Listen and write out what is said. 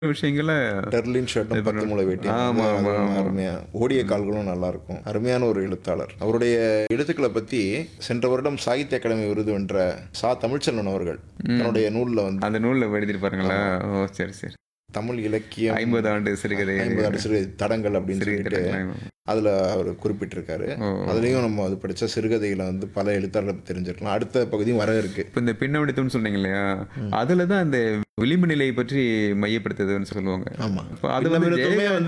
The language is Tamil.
விஷயங்கள டெர்லின் ஷர்ட்டும் பத்து முளை வேட்டி ஆமா, ஆமா, ஆமா. அருமையா ஓடிய கால்களும் நல்லா இருக்கும் அருமையான ஒரு எழுத்தாளர் அவருடைய எழுத்துக்களை பத்தி சென்ற வருடம் சாகித்ய அகாடமி விருது வென்ற சா தமிழ்ச்செல்வன் அவர்கள் தன்னுடைய நூல்ல வந்து அந்த நூல்ல எழுதிருப்பாருங்களா ஓ சரி சரி தமிழ் இலக்கியம் ஐம்பது ஆண்டு சிறுகதை ஐம்பது ஆண்டு சிறு தடங்கள் அப்படின்னு சிறுகதை சொல்லிட்டு திரைப்படம். அதுல அவர் குறிப்பிட்டிருக்காரு ஓ. அதுலயும் நம்ம அது படிச்ச சிறுகதைகளை வந்து பல எழுத்தாளர்களை பத்தி தெரிஞ்சிருக்கலாம் அடுத்த பகுதியும் வர இருக்கு இப்போ இந்த பின்னவடித்தம்னு சொன்னீங்க இல்லையா அதுல தான் அந்த விளிம்பு நிலையை பற்றி மையப்படுத்துதுன்னு சொல்லுவாங்க ஆமா இப்போ அது வந்து பின்னவடித்தமே ஜெய- வந்து